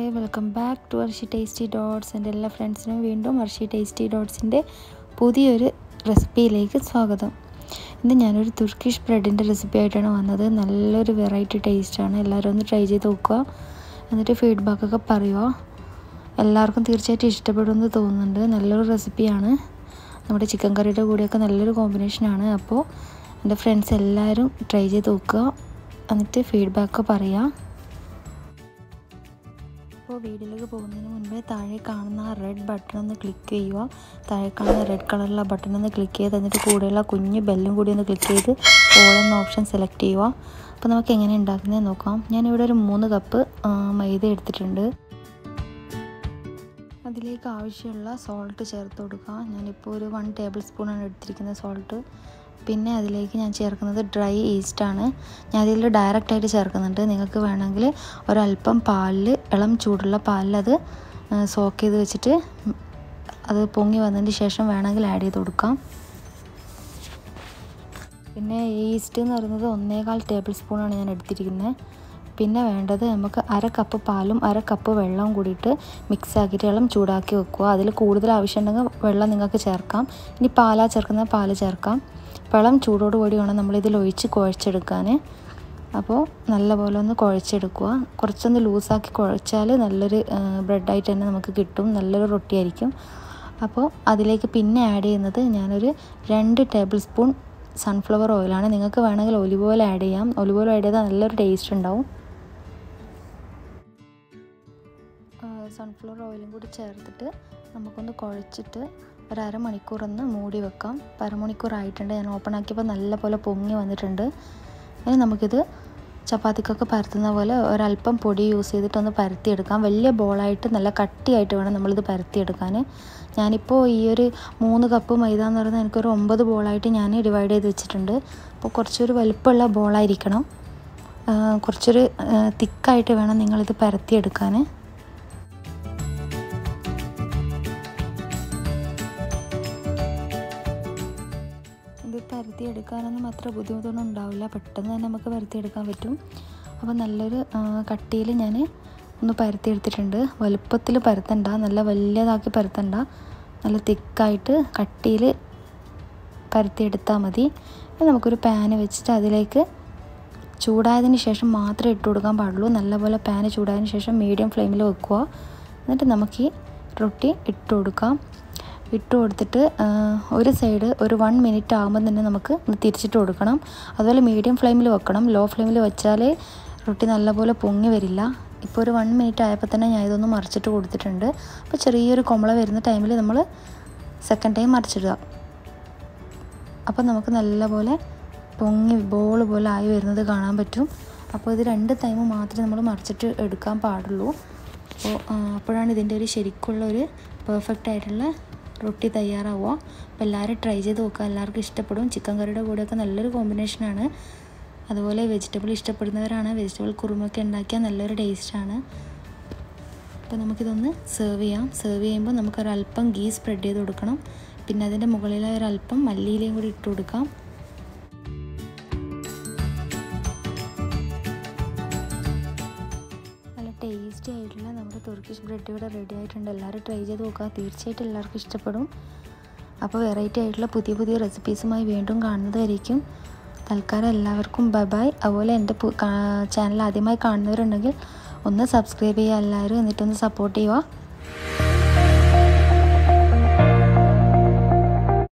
hi welcome back to Arshi tasty dots എൻ്റെ എല്ലാ ഫ്രണ്ട്സിനും വീണ്ടും അർഷി ടേസ്റ്റി ഡോട്ട്സിൻ്റെ പുതിയൊരു റെസിപ്പിയിലേക്ക് സ്വാഗതം ഇന്ന് ഞാനൊരു തുർക്കിഷ് ബ്രെഡിൻ്റെ റെസിപ്പി ആയിട്ടാണ് വന്നത് നല്ലൊരു വെറൈറ്റി ടേസ്റ്റാണ് എല്ലാവരും ഒന്ന് ട്രൈ ചെയ്ത് നോക്കുക എന്നിട്ട് ഫീഡ്ബാക്കൊക്കെ പറയുക എല്ലാവർക്കും തീർച്ചയായിട്ടും ഇഷ്ടപ്പെടുമെന്ന് തോന്നുന്നുണ്ട് നല്ലൊരു റെസിപ്പിയാണ് നമ്മുടെ ചിക്കൻ കറിയുടെ കൂടെയൊക്കെ നല്ലൊരു കോമ്പിനേഷനാണ് അപ്പോൾ എൻ്റെ ഫ്രണ്ട്സ് എല്ലാവരും ട്രൈ ചെയ്ത് നോക്കുക എന്നിട്ട് ഫീഡ്ബാക്ക് പറയാം അപ്പോൾ വീഡിയോയിലേക്ക് പോകുന്നതിന് മുൻപേ താഴെ കാണുന്ന ആ റെഡ് ബട്ടൺ ഒന്ന് ക്ലിക്ക് ചെയ്യുക താഴെ കാണുന്ന റെഡ് കളറിലുള്ള ബട്ടൺ ഒന്ന് ക്ലിക്ക് ചെയ്ത് എന്നിട്ട് കൂടെയുള്ള കുഞ്ഞ് ബെല്ലും കൂടി ഒന്ന് ക്ലിക്ക് ചെയ്ത് ഓൾ എന്ന ഓപ്ഷൻ സെലക്ട് ചെയ്യുക അപ്പോൾ നമുക്ക് എങ്ങനെ ഉണ്ടാക്കുന്നത് നോക്കാം ഞാനിവിടെ ഒരു മൂന്ന് കപ്പ് മൈദ എടുത്തിട്ടുണ്ട് അതിലേക്ക് ആവശ്യമുള്ള സോൾട്ട് ചേർത്ത് കൊടുക്കുക ഞാനിപ്പോൾ ഒരു വൺ ടേബിൾ സ്പൂണാണ് എടുത്തിരിക്കുന്നത് സോൾട്ട് പിന്നെ അതിലേക്ക് ഞാൻ ചേർക്കുന്നത് ഡ്രൈ ഈസ്റ്റാണ് ഞാൻ അതിൽ ഡയറക്റ്റായിട്ട് ചേർക്കുന്നുണ്ട് നിങ്ങൾക്ക് വേണമെങ്കിൽ ഒരല്പം പാലിൽ ഇളം ചൂടുള്ള പാലിൽ അത് സോക്ക് ചെയ്ത് വെച്ചിട്ട് അത് പൊങ്ങി വന്നതിന് ശേഷം വേണമെങ്കിൽ ആഡ് ചെയ്ത് കൊടുക്കാം പിന്നെ ഈസ്റ്റ് എന്ന് പറയുന്നത് ഒന്നേകാൽ ടേബിൾ സ്പൂണാണ് ഞാൻ എടുത്തിരിക്കുന്നത് പിന്നെ വേണ്ടത് നമുക്ക് അര കപ്പ് പാലും അര കപ്പ് വെള്ളവും കൂടിയിട്ട് മിക്സ് ആക്കിയിട്ട് വെള്ളം ചൂടാക്കി വെക്കുക അതിൽ കൂടുതൽ ആവശ്യമുണ്ടെങ്കിൽ വെള്ളം നിങ്ങൾക്ക് ചേർക്കാം ഇനി പാലാ ചേർക്കുന്ന പാല് ചേർക്കാം വെള്ളം ചൂടോട് കൂടി വേണം നമ്മളിതിൽ ഒഴിച്ച് കുഴച്ചെടുക്കാൻ അപ്പോൾ നല്ലപോലെ ഒന്ന് കുഴച്ചെടുക്കുക കുറച്ചൊന്ന് ലൂസാക്കി കുഴച്ചാൽ നല്ലൊരു ബ്രെഡായിട്ട് തന്നെ നമുക്ക് കിട്ടും നല്ലൊരു റൊട്ടിയായിരിക്കും അപ്പോൾ അതിലേക്ക് പിന്നെ ആഡ് ചെയ്യുന്നത് ഞാനൊരു രണ്ട് ടേബിൾ സ്പൂൺ സൺഫ്ലവർ ഓയിലാണ് നിങ്ങൾക്ക് വേണമെങ്കിൽ ഒലിവ് ഓയിൽ ആഡ് ചെയ്യാം ഒലിവ് ഓയിൽ ആഡ് ചെയ്താൽ നല്ലൊരു ടേസ്റ്റ് ഉണ്ടാവും സൺഫ്ലവർ ഓയിലും കൂടി ചേർത്തിട്ട് നമുക്കൊന്ന് കുഴച്ചിട്ട് ഒരു അരമണിക്കൂറൊന്ന് മൂടി വെക്കാം അരമണിക്കൂർ ആയിട്ടുണ്ട് ഞാൻ ഓപ്പൺ ആക്കിയപ്പോൾ നല്ലപോലെ പൊങ്ങി വന്നിട്ടുണ്ട് ഇനി നമുക്കിത് ചപ്പാത്തിക്കൊക്കെ പരത്തുന്ന പോലെ ഒരല്പം പൊടി യൂസ് ചെയ്തിട്ടൊന്ന് പരത്തിയെടുക്കാം വലിയ ബോളായിട്ട് നല്ല കട്ടിയായിട്ട് വേണം നമ്മളിത് പരത്തിയെടുക്കാൻ ഞാനിപ്പോൾ ഈ ഒരു മൂന്ന് കപ്പ് മൈദ എന്ന് പറയുന്നത് എനിക്കൊരു ഒമ്പത് ബോളായിട്ട് ഞാൻ ഡിവൈഡ് ചെയ്ത് വെച്ചിട്ടുണ്ട് അപ്പോൾ കുറച്ചൊരു വലിപ്പമുള്ള ബോളായിരിക്കണം കുറച്ചൊരു തിക്കായിട്ട് വേണം നിങ്ങളിത് പരത്തിയെടുക്കാൻ ഇത് പരത്തിയെടുക്കാനൊന്നും അത്ര ബുദ്ധിമുട്ടൊന്നും ഉണ്ടാവില്ല പെട്ടെന്ന് തന്നെ നമുക്ക് പരത്തിയെടുക്കാൻ പറ്റും അപ്പോൾ നല്ലൊരു കട്ടിയിൽ ഞാൻ ഒന്ന് പരത്തിയെടുത്തിട്ടുണ്ട് വലുപ്പത്തിൽ പരത്തണ്ട നല്ല വലിയതാക്കി പരത്തണ്ട നല്ല തിക്കായിട്ട് കട്ടിയിൽ പരത്തിയെടുത്താൽ മതി നമുക്കൊരു പാന് വെച്ചിട്ട് അതിലേക്ക് ചൂടായതിന് ശേഷം മാത്രമേ ഇട്ട് കൊടുക്കാൻ പാടുള്ളൂ നല്ലപോലെ പാന് ചൂടായതിന് ശേഷം മീഡിയം ഫ്ലെയിമിൽ വെക്കുക എന്നിട്ട് നമുക്ക് ഈ റൊട്ടി ഇട്ട് കൊടുക്കാം ഇട്ട് കൊടുത്തിട്ട് ഒരു സൈഡ് ഒരു വൺ മിനിറ്റ് ആകുമ്പോൾ തന്നെ നമുക്ക് തിരിച്ചിട്ട് കൊടുക്കണം അതുപോലെ മീഡിയം ഫ്ലെയിമിൽ വെക്കണം ലോ ഫ്ലെയിമിൽ വെച്ചാൽ റൊട്ടി നല്ലപോലെ പൊങ്ങി വരില്ല ഇപ്പോൾ ഒരു വൺ മിനിറ്റ് ആയപ്പോൾ തന്നെ ഞാൻ ഇതൊന്ന് മറിച്ചിട്ട് കൊടുത്തിട്ടുണ്ട് അപ്പോൾ ചെറിയൊരു കൊമള വരുന്ന ടൈമിൽ നമ്മൾ സെക്കൻഡ് ടൈം മറിച്ചിടുക അപ്പോൾ നമുക്ക് നല്ലപോലെ പൊങ്ങി ബോൾ പോലെ ആയി വരുന്നത് കാണാൻ പറ്റും അപ്പോൾ ഇത് രണ്ട് ടൈം മാത്രമേ നമ്മൾ മറിച്ചിട്ട് എടുക്കാൻ പാടുള്ളൂ അപ്പോൾ അപ്പോഴാണ് ഇതിൻ്റെ ഒരു ശരിക്കുള്ള ഒരു പെർഫെക്റ്റ് ആയിട്ടുള്ള റൊട്ടി തയ്യാറാവുക അപ്പോൾ എല്ലാവരും ട്രൈ ചെയ്ത് നോക്കുക എല്ലാവർക്കും ഇഷ്ടപ്പെടും ചിക്കൻ കറിയുടെ കൂടെയൊക്കെ നല്ലൊരു കോമ്പിനേഷനാണ് അതുപോലെ വെജിറ്റബിൾ ഇഷ്ടപ്പെടുന്നവരാണ് വെജിറ്റബിൾ കുറുമൊക്കെ ഉണ്ടാക്കിയാൽ നല്ലൊരു ടേസ്റ്റാണ് അപ്പോൾ നമുക്കിതൊന്ന് സെർവ് ചെയ്യാം സെർവ് ചെയ്യുമ്പോൾ നമുക്കൊരല്പം ഗീ സ്പ്രെഡ് ചെയ്ത് കൊടുക്കണം പിന്നെ അതിൻ്റെ മുകളിലായി ഒരല്പം മല്ലിയിലയും കൂടി ഇട്ട് കൊടുക്കാം നല്ല ടേസ്റ്റി ആയിട്ടുള്ള നമ്മുടെ തുർക്കിഷ് ബ്രെഡ് ഇവിടെ റെഡി ആയിട്ടുണ്ട് എല്ലാവരും ട്രൈ ചെയ്ത് നോക്കുക തീർച്ചയായിട്ടും എല്ലാവർക്കും ഇഷ്ടപ്പെടും അപ്പോൾ വെറൈറ്റി ആയിട്ടുള്ള പുതിയ പുതിയ റെസിപ്പീസുമായി വീണ്ടും കാണുന്നതായിരിക്കും തൽക്കാലം എല്ലാവർക്കും ബൈ ബൈ അതുപോലെ എൻ്റെ ചാനൽ ആദ്യമായി കാണുന്നവരുണ്ടെങ്കിൽ ഒന്ന് സബ്സ്ക്രൈബ് ചെയ്യുക എല്ലാവരും എന്നിട്ടൊന്ന് സപ്പോർട്ട് ചെയ്യുക